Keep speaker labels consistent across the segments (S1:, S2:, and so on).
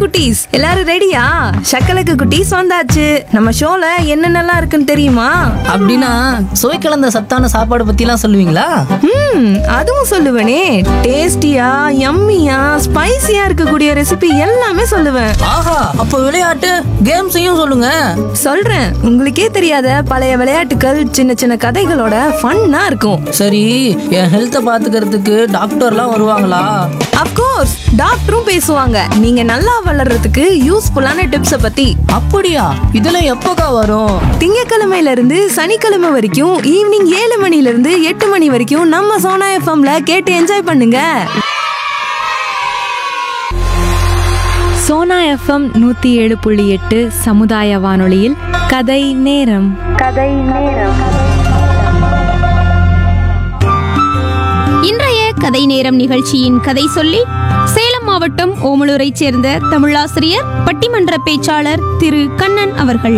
S1: குட்டீஸ் எல்லாரும் ரெடியா சக்கலக்கு குட்டீஸ் வந்தாச்சு நம்ம ஷோல என்னென்னலாம் இருக்குன்னு தெரியுமா
S2: அப்படின்னா சுவை கலந்த சத்தான சாப்பாடு பத்திலாம் சொல்லுவீங்களா
S1: ம் அதுவும் சொல்லுவேனே டேஸ்டியா யம்மியா ஸ்பைசியா இருக்கக்கூடிய ரெசிபி எல்லாமே சொல்லுவேன்
S2: ஆஹா அப்போ விளையாட்டு கேம்ஸையும் சொல்லுங்க
S1: சொல்றேன் உங்களுக்கே தெரியாத பழைய விளையாட்டுகள் சின்ன சின்ன கதைகளோட ஃபன்னா இருக்கும்
S2: சரி என் ஹெல்த்தை பாத்துக்கிறதுக்கு டாக்டர்லாம் வருவாங்களா
S1: அப்கோர்ஸ் டாக்டரும் பேசுவாங்க நீங்க நல்லா வளர்றதுக்கு யூஸ்ஃபுல்லான டிப்ஸ பத்தி
S2: அப்படியா இதெல்லாம் எப்போக்கா வரும்
S1: திங்கக்கிழமையில இருந்து சனிக்கிழமை வரைக்கும் ஈவினிங் ஏழு மணில இருந்து எட்டு மணி வரைக்கும் நம்ம சோனா எஃப்எம்ல கேட்டு என்ஜாய் பண்ணுங்க
S3: சோனா எஃப்எம் நூத்தி ஏழு புள்ளி எட்டு சமுதாய வானொலியில் கதை நேரம்
S4: இன்றைய கதை நேரம் நிகழ்ச்சியின் கதை சொல்லி சேலம் மாவட்டம் ஓமலூரைச் சேர்ந்த தமிழாசிரியர் பட்டிமன்ற பேச்சாளர் திரு கண்ணன் அவர்கள்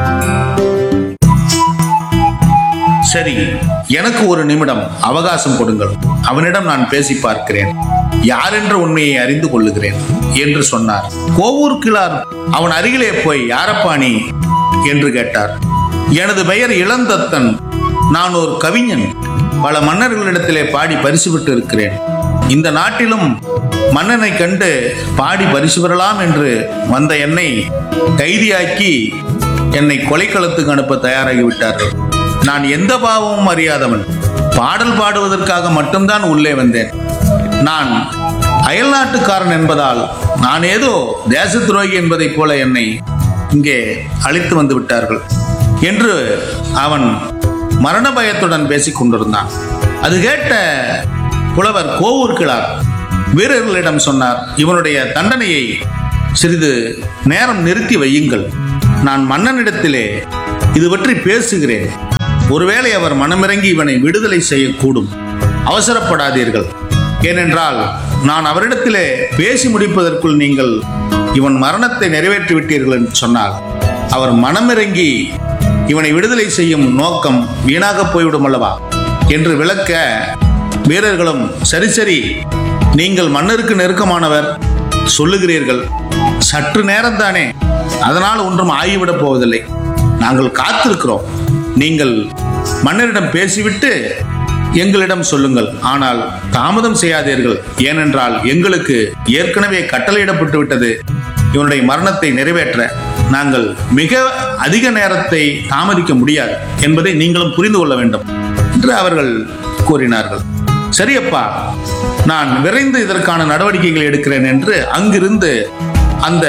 S5: சரி எனக்கு ஒரு நிமிடம் அவகாசம் கொடுங்கள் அவனிடம் நான் பேசி பார்க்கிறேன் யாரென்ற உண்மையை அறிந்து கொள்ளுகிறேன் என்று சொன்னார் கோவூர் கிளார் அவன் அருகிலே போய் யாரப்பா நீ என்று கேட்டார் எனது பெயர் இளந்தத்தன் நான் ஒரு கவிஞன் பல மன்னர்களிடத்திலே பாடி பரிசு பெற்று இருக்கிறேன் இந்த நாட்டிலும் மன்னனை கண்டு பாடி பரிசு பெறலாம் என்று வந்த என்னை கைதியாக்கி என்னை கொலைக்களத்துக்கு அனுப்ப தயாராகி விட்டார்கள் நான் எந்த பாவமும் அறியாதவன் பாடல் பாடுவதற்காக மட்டும்தான் உள்ளே வந்தேன் நான் அயல்நாட்டுக்காரன் என்பதால் நான் ஏதோ தேச துரோகி என்பதைப் போல என்னை இங்கே அழைத்து வந்து விட்டார்கள் என்று அவன் மரண பயத்துடன் பேசிக் கொண்டிருந்தான் அது கேட்ட புலவர் கோவூர் கிழார் வீரர்களிடம் சொன்னார் இவனுடைய தண்டனையை சிறிது நேரம் நிறுத்தி வையுங்கள் நான் மன்னனிடத்திலே இது பற்றி பேசுகிறேன் ஒருவேளை அவர் மனமிறங்கி இவனை விடுதலை செய்யக்கூடும் அவசரப்படாதீர்கள் ஏனென்றால் நான் அவரிடத்திலே பேசி முடிப்பதற்குள் நீங்கள் இவன் மரணத்தை நிறைவேற்றி விட்டீர்கள் என்று சொன்னால் அவர் மனமிறங்கி இவனை விடுதலை செய்யும் நோக்கம் வீணாக போய்விடும் அல்லவா என்று விளக்க வீரர்களும் சரி சரி நீங்கள் மன்னருக்கு நெருக்கமானவர் சொல்லுகிறீர்கள் சற்று நேரம்தானே அதனால் ஒன்றும் ஆகிவிடப் போவதில்லை நாங்கள் காத்திருக்கிறோம் நீங்கள் மன்னரிடம் பேசிவிட்டு எங்களிடம் சொல்லுங்கள் ஆனால் தாமதம் செய்யாதீர்கள் ஏனென்றால் எங்களுக்கு ஏற்கனவே கட்டளையிடப்பட்டு விட்டது இவனுடைய மரணத்தை நிறைவேற்ற நாங்கள் மிக அதிக நேரத்தை தாமதிக்க முடியாது என்பதை நீங்களும் புரிந்து கொள்ள வேண்டும் என்று அவர்கள் கூறினார்கள் சரியப்பா நான் விரைந்து இதற்கான நடவடிக்கைகள் எடுக்கிறேன் என்று அங்கிருந்து அந்த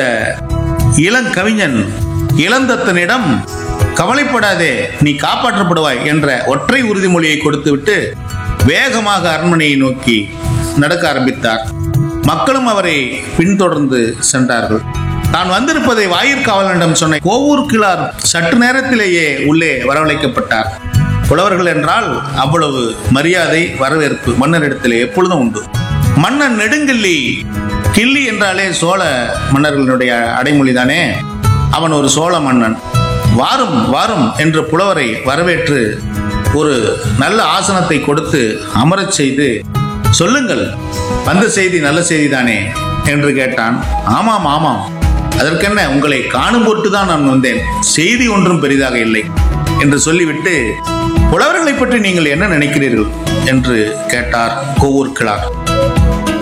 S5: இளங்கவிஞன் இளந்தத்தனிடம் கவலைப்படாதே நீ காப்பாற்றப்படுவாய் என்ற ஒற்றை உறுதிமொழியை கொடுத்துவிட்டு வேகமாக அரண்மனையை நோக்கி நடக்க ஆரம்பித்தார் மக்களும் அவரை பின்தொடர்ந்து சென்றார்கள் தான் வந்திருப்பதை வாயிற்காவலனிடம் சொன்ன கோவூர் கிளார் சற்று நேரத்திலேயே உள்ளே வரவழைக்கப்பட்டார் புலவர்கள் என்றால் அவ்வளவு மரியாதை வரவேற்பு மன்னரிடத்திலே எப்பொழுதும் உண்டு மன்னன் நெடுங்கிள்ளி கிள்ளி என்றாலே சோழ மன்னர்களுடைய அடைமொழிதானே அவன் ஒரு சோழ மன்னன் வாரும் வாரும் என்று புலவரை வரவேற்று ஒரு நல்ல ஆசனத்தை கொடுத்து அமரச் செய்து சொல்லுங்கள் வந்த செய்தி நல்ல செய்திதானே என்று கேட்டான் ஆமாம் ஆமாம் அதற்கென்ன உங்களை காணும் பொருட்டு தான் நான் வந்தேன் செய்தி ஒன்றும் பெரிதாக இல்லை என்று சொல்லிவிட்டு புலவர்களை பற்றி நீங்கள் என்ன நினைக்கிறீர்கள் என்று கேட்டார் கோவூர் கிழார்